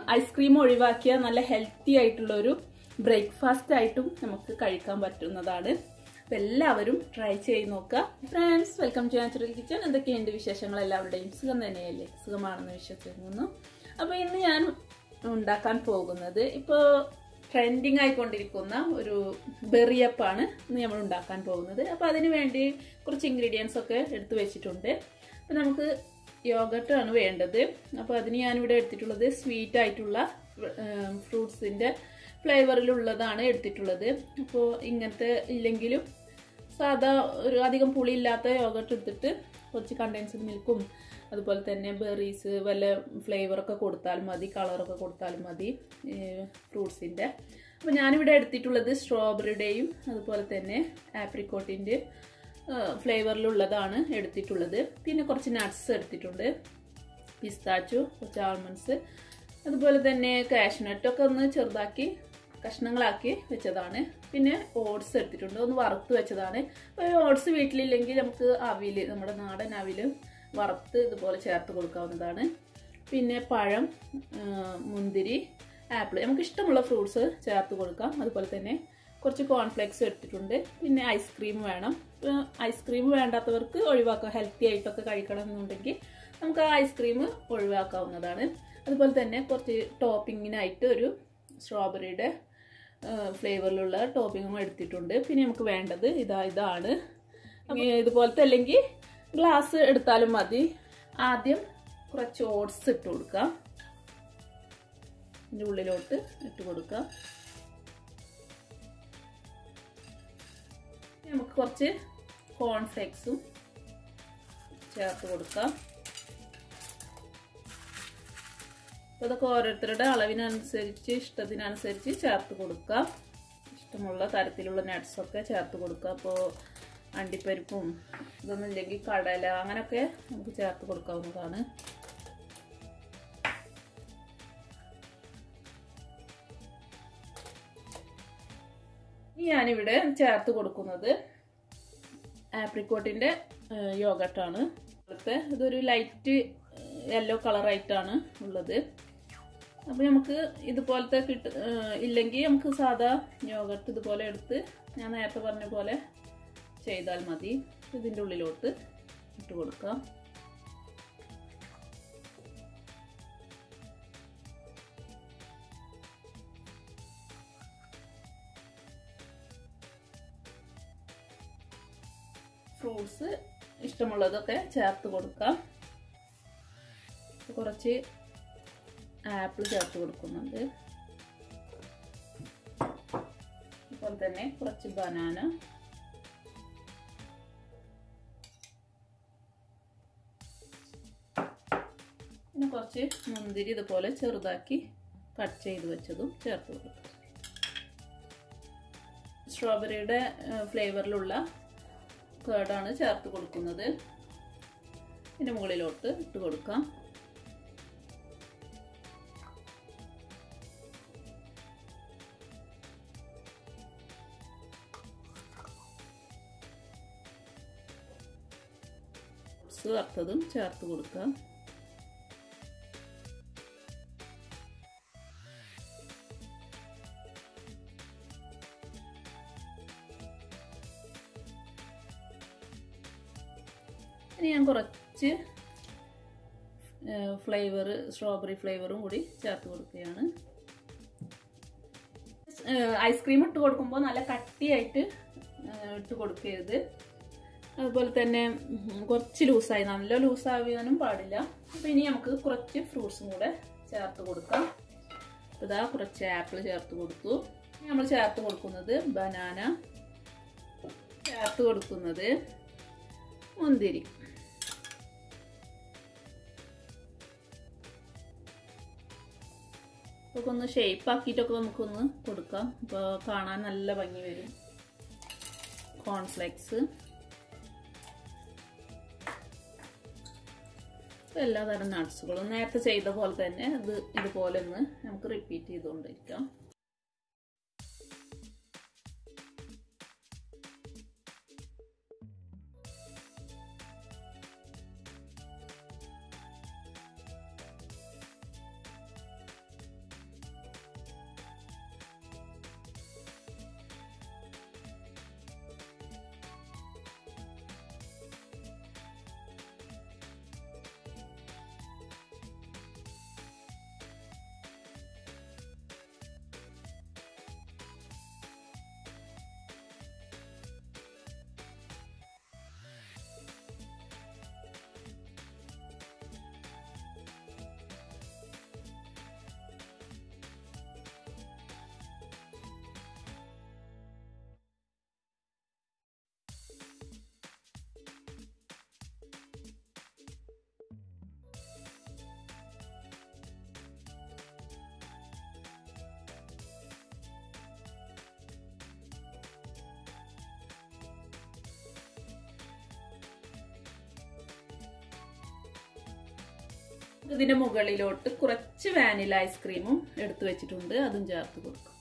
ice cream ഒഴിവാക്കിയ നല്ല healthy ആയിട്ടുള്ള ഒരു ബ്രേക്ക്ഫാസ്റ്റ് ആയിട്ടും നമുക്ക് കഴിക്കാൻ പറ്റുന്നതാണ് അപ്പൊ എല്ലാവരും ട്രൈ ചെയ്ത് നോക്കുക friends welcome to natural kitchen എന്തൊക്കെയുണ്ട് വിശേഷങ്ങൾ എല്ലാവരുടെയും സുഖം തന്നെയല്ലേ സുഖമാണെന്ന് വിശ്വസിക്കുന്നു അപ്പൊ ഇന്ന് ഞാൻ ഉണ്ടാക്കാൻ പോകുന്നത് ഇപ്പോൾ ട്രെൻഡിങ് ആയിക്കൊണ്ടിരിക്കുന്ന ഒരു ബെറിയപ്പാണ് ഇന്ന് നമ്മൾ ഉണ്ടാക്കാൻ പോകുന്നത് അപ്പോൾ അതിന് വേണ്ടി കുറച്ച് ഇൻഗ്രീഡിയൻസ് ഒക്കെ എടുത്തു വെച്ചിട്ടുണ്ട് അപ്പോൾ നമുക്ക് യോഗട്ട് ആണ് വേണ്ടത് അപ്പോൾ അതിന് ഞാനിവിടെ എടുത്തിട്ടുള്ളത് സ്വീറ്റ് ആയിട്ടുള്ള ഫ്രൂട്ട്സിൻ്റെ ഫ്ലേവറിലുള്ളതാണ് എടുത്തിട്ടുള്ളത് അപ്പോൾ ഇങ്ങനത്തെ ഇല്ലെങ്കിലും സാധാ ഒരു അധികം പുളിയില്ലാത്ത യോഗട്ട് എടുത്തിട്ട് കുറച്ച് കണ്ടൻസ്ഡ് മിൽക്കും അതുപോലെ തന്നെ ബെറീസ് വല്ല ഫ്ലേവറൊക്കെ കൊടുത്താലും മതി കളറൊക്കെ കൊടുത്താലും മതി ഫ്രൂട്ട്സിൻ്റെ അപ്പോൾ ഞാനിവിടെ എടുത്തിട്ടുള്ളത് സ്ട്രോബെറിയുടെയും അതുപോലെ തന്നെ ആപ്രിക്കോട്ടിൻ്റെ ഫ്ലേവറിലുള്ളതാണ് എടുത്തിട്ടുള്ളത് പിന്നെ കുറച്ച് നട്ട്സ് എടുത്തിട്ടുണ്ട് പിസ്താച്ചു കുറച്ച് ആൽമണ്ട്സ് അതുപോലെ തന്നെ കാഷ്നട്ടൊക്കെ ഒന്ന് ചെറുതാക്കി കഷ്ണങ്ങളാക്കി വെച്ചതാണ് പിന്നെ ഓട്സ് എടുത്തിട്ടുണ്ട് ഒന്ന് വറുത്ത് വെച്ചതാണ് ഓട്സ് വീട്ടിലില്ലെങ്കിൽ നമുക്ക് അവിൽ നമ്മുടെ നാടൻ അവിൽ വറുത്ത് ഇതുപോലെ ചേർത്ത് കൊടുക്കാവുന്നതാണ് പിന്നെ പഴം മുന്തിരി ആപ്പിൾ നമുക്ക് ഇഷ്ടമുള്ള ഫ്രൂട്ട്സ് ചേർത്ത് കൊടുക്കാം അതുപോലെ തന്നെ കുറച്ച് കോൺഫ്ലെക്സ് എടുത്തിട്ടുണ്ട് പിന്നെ ഐസ്ക്രീം വേണം ഐസ്ക്രീം വേണ്ടാത്തവർക്ക് ഒഴിവാക്കാം ഹെൽത്തി ആയിട്ടൊക്കെ കഴിക്കണം എന്നുണ്ടെങ്കിൽ നമുക്ക് ആ ഐസ്ക്രീം ഒഴിവാക്കാവുന്നതാണ് അതുപോലെ തന്നെ കുറച്ച് ടോപ്പിങ്ങിനായിട്ട് ഒരു സ്ട്രോബെറിയുടെ ഫ്ലേവറിലുള്ള ടോപ്പിങ്ങും എടുത്തിട്ടുണ്ട് പിന്നെ നമുക്ക് വേണ്ടത് ഇതാ ഇതാണ് ഇതുപോലത്തെ അല്ലെങ്കിൽ ഗ്ലാസ് എടുത്താലും മതി ആദ്യം കുറച്ച് ഓട്സ് ഇട്ട് കൊടുക്കാം ഇതിൻ്റെ ഉള്ളിലോട്ട് ഇട്ട് കൊടുക്കാം നമുക്ക് കുറച്ച് കോൺഫ്ലെക്സും ചേർത്ത് കൊടുക്കാം അപ്പോൾ ഇതൊക്കെ ഓരോരുത്തരുടെ അളവിനനുസരിച്ച് ഇഷ്ടത്തിനനുസരിച്ച് ചേർത്ത് കൊടുക്കാം ഇഷ്ടമുള്ള തരത്തിലുള്ള നട്ട്സൊക്കെ ചേർത്ത് കൊടുക്കുക അപ്പോൾ അണ്ടിപ്പരിപ്പും ഇതൊന്നും ഇല്ലെങ്കിൽ കടല അങ്ങനെയൊക്കെ നമുക്ക് ചേർത്ത് കൊടുക്കാവുന്നതാണ് ഞാനിവിടെ ചേർത്ത് കൊടുക്കുന്നത് ആപ്രിക്കോട്ടിൻ്റെ യോഗട്ടാണ് ഇവിടുത്തെ ഇതൊരു ലൈറ്റ് യെല്ലോ കളറായിട്ടാണ് ഉള്ളത് അപ്പോൾ നമുക്ക് ഇതുപോലത്തെ കിട്ട ഇല്ലെങ്കിൽ നമുക്ക് സാധാ യോഗട്ട് ഇതുപോലെ എടുത്ത് ഞാൻ നേരത്തെ പറഞ്ഞ പോലെ ചെയ്താൽ മതി ഇതിൻ്റെ ഉള്ളിലോട്ട് ഇട്ട് കൊടുക്കാം ഫ്രൂട്ട്സ് ഇഷ്ടമുള്ളതൊക്കെ ചേർത്ത് കൊടുക്കാം കുറച്ച് ആപ്പിൾ ചേർത്ത് കൊടുക്കുന്നുണ്ട് അതുപോലെ തന്നെ കുറച്ച് ബനാന പിന്നെ കുറച്ച് മുന്തിരി ഇതുപോലെ ചെറുതാക്കി കട്ട് ചെയ്ത് വെച്ചതും ചേർത്ത് കൊടുക്കും സ്ട്രോബെറിയുടെ ഫ്ലേവറിലുള്ള കേർഡാണ് ചേർത്ത് കൊടുക്കുന്നത് ഇതിൻ്റെ മുകളിലോട്ട് ഇട്ട് കൊടുക്കാം ഫ്രൂട്ട്സ് വറുത്തതും ചേർത്ത് കൊടുക്കാം ഇനി ഞാൻ കുറച്ച് ഫ്ലേവർ സ്ട്രോബെറി ഫ്ലേവറും കൂടി ചേർത്ത് കൊടുക്കുകയാണ് ഐസ്ക്രീം ഇട്ട് കൊടുക്കുമ്പോൾ നല്ല കട്ടിയായിട്ട് ഇട്ട് കൊടുക്കരുത് അതുപോലെ തന്നെ കുറച്ച് ലൂസായി നല്ല ലൂസാവാനും പാടില്ല അപ്പോൾ ഇനി നമുക്ക് കുറച്ച് ഫ്രൂട്ട്സും കൂടെ ചേർത്ത് കൊടുക്കാം ഇതാ കുറച്ച് ആപ്പിൾ ചേർത്ത് കൊടുത്തു നമ്മൾ ചേർത്ത് കൊടുക്കുന്നത് ബനാന ചേർത്ത് കൊടുക്കുന്നത് മുന്തിരി ഇതൊക്കെ ഒന്ന് ഷേപ്പ് ആക്കിയിട്ടൊക്കെ നമുക്കൊന്ന് കൊടുക്കാം അപ്പോൾ കാണാൻ നല്ല ഭംഗി വരും കോൺഫ്ലെക്സ് എല്ലാ തരം നട്ട്സുകളും നേരത്തെ ചെയ്ത പോലെ തന്നെ ഇത് ഇതുപോലെ ഒന്ന് നമുക്ക് റിപ്പീറ്റ് ചെയ്തുകൊണ്ടിരിക്കാം ഇതിന്റെ മുകളിലോട്ട് കുറച്ച് വാനില ഐസ്ക്രീമും എടുത്തു വെച്ചിട്ടുണ്ട് അതും ചേർത്ത് കൊടുക്കും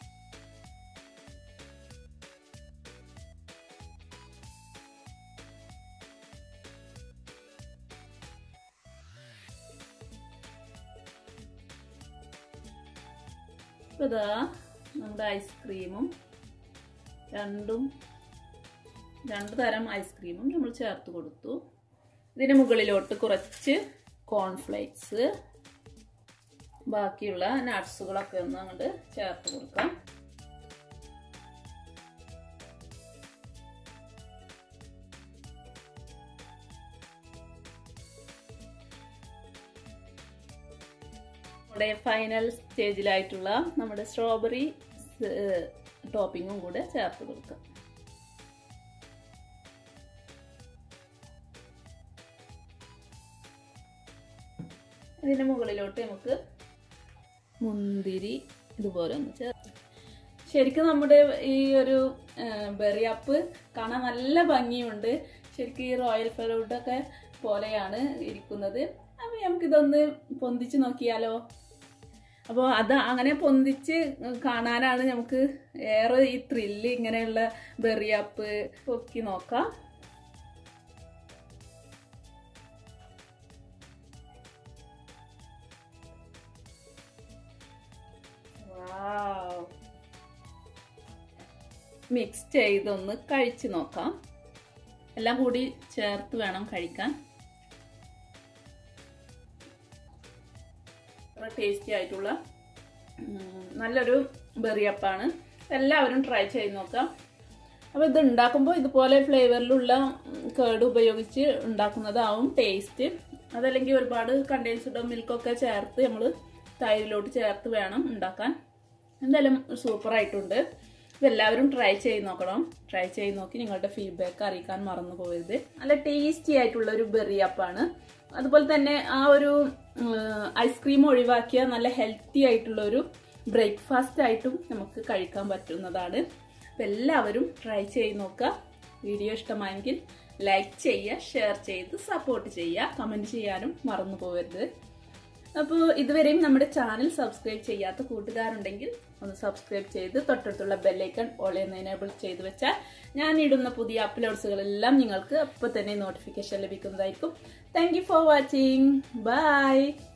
ഇപ്പൊ ഇതാ നമ്മുടെ ഐസ്ക്രീമും രണ്ടും രണ്ട് തരം ഐസ്ക്രീമും നമ്മൾ ചേർത്ത് കൊടുത്തു ഇതിന് മുകളിലോട്ട് കുറച്ച് കോൺഫ്ലേക്സ് ബാക്കിയുള്ള നട്ട്സുകളൊക്കെ ഒന്ന് അങ്ങോട്ട് ചേർത്ത് കൊടുക്കാം നമ്മുടെ ഫൈനൽ സ്റ്റേജിലായിട്ടുള്ള നമ്മുടെ സ്ട്രോബെറി ടോപ്പിങ്ങും കൂടെ ചേർത്ത് കൊടുക്കാം ഇതിന്റെ മുകളിലോട്ട് നമുക്ക് മുന്തിരി ഇതുപോലെ ഒന്ന് ചേർത്ത് ശരിക്കും നമ്മുടെ ഈ ഒരു ബെറി അപ്പ് കാണാൻ നല്ല ഭംഗിയുണ്ട് ശരിക്കും ഈ റോയൽ ഫലൂഡൊക്കെ പോലെയാണ് ഇരിക്കുന്നത് അപ്പോൾ നമുക്കിതൊന്ന് പൊന്തിച്ച് നോക്കിയാലോ അപ്പോൾ അത് അങ്ങനെ പൊന്തിച്ച് കാണാനാണ് നമുക്ക് ഏറെ ഈ ത്രില്ല് ഇങ്ങനെയുള്ള ബെറിയപ്പ് പൊക്കി നോക്കാം മിക്സ് ചെയ്തൊന്ന് കഴിച്ചു നോക്കാം എല്ലാം കൂടി ചേർത്ത് വേണം കഴിക്കാൻ ടേസ്റ്റി ആയിട്ടുള്ള നല്ലൊരു ബെറിയപ്പാണ് എല്ലാവരും ട്രൈ ചെയ്ത് നോക്കാം അപ്പോൾ ഇത് ഉണ്ടാക്കുമ്പോൾ ഇതുപോലെ ഫ്ലേവറിലുള്ള കേട് ഉപയോഗിച്ച് ഉണ്ടാക്കുന്നതാവും ടേസ്റ്റ് അതല്ലെങ്കിൽ ഒരുപാട് കണ്ടൻസ്ഡ് മിൽക്കൊക്കെ ചേർത്ത് നമ്മൾ തൈരിലോട്ട് ചേർത്ത് വേണം ഉണ്ടാക്കാൻ എന്തായാലും സൂപ്പറായിട്ടുണ്ട് ഇതെല്ലാവരും ട്രൈ ചെയ്ത് നോക്കണം ട്രൈ ചെയ്ത് നോക്കി നിങ്ങളുടെ ഫീഡ്ബാക്ക് അറിയിക്കാൻ മറന്നു പോകരുത് നല്ല ടേസ്റ്റി ആയിട്ടുള്ള ഒരു ബെറി അപ്പാണ് അതുപോലെ തന്നെ ആ ഒരു ഐസ്ക്രീം ഒഴിവാക്കിയ നല്ല ഹെൽത്തി ആയിട്ടുള്ള ഒരു ബ്രേക്ക്ഫാസ്റ്റ് ആയിട്ടും നമുക്ക് കഴിക്കാൻ പറ്റുന്നതാണ് അപ്പം എല്ലാവരും ട്രൈ ചെയ്ത് നോക്കുക വീഡിയോ ഇഷ്ടമായെങ്കിൽ ലൈക്ക് ചെയ്യുക ഷെയർ ചെയ്ത് സപ്പോർട്ട് ചെയ്യുക കമൻറ്റ് ചെയ്യാനും മറന്നു പോകരുത് അപ്പോൾ ഇതുവരെയും നമ്മുടെ ചാനൽ സബ്സ്ക്രൈബ് ചെയ്യാത്ത കൂട്ടുകാരുണ്ടെങ്കിൽ ഒന്ന് സബ്സ്ക്രൈബ് ചെയ്ത് തൊട്ടടുത്തുള്ള ബെല്ലൈക്കൺ ഓൾ എന്ന് എനേബിൾ ചെയ്ത് വെച്ചാൽ ഞാൻ ഇടുന്ന പുതിയ അപ്ലോഡ്സുകളെല്ലാം നിങ്ങൾക്ക് അപ്പോൾ തന്നെ നോട്ടിഫിക്കേഷൻ ലഭിക്കുന്നതായിരിക്കും താങ്ക് ഫോർ വാച്ചിങ് ബൈ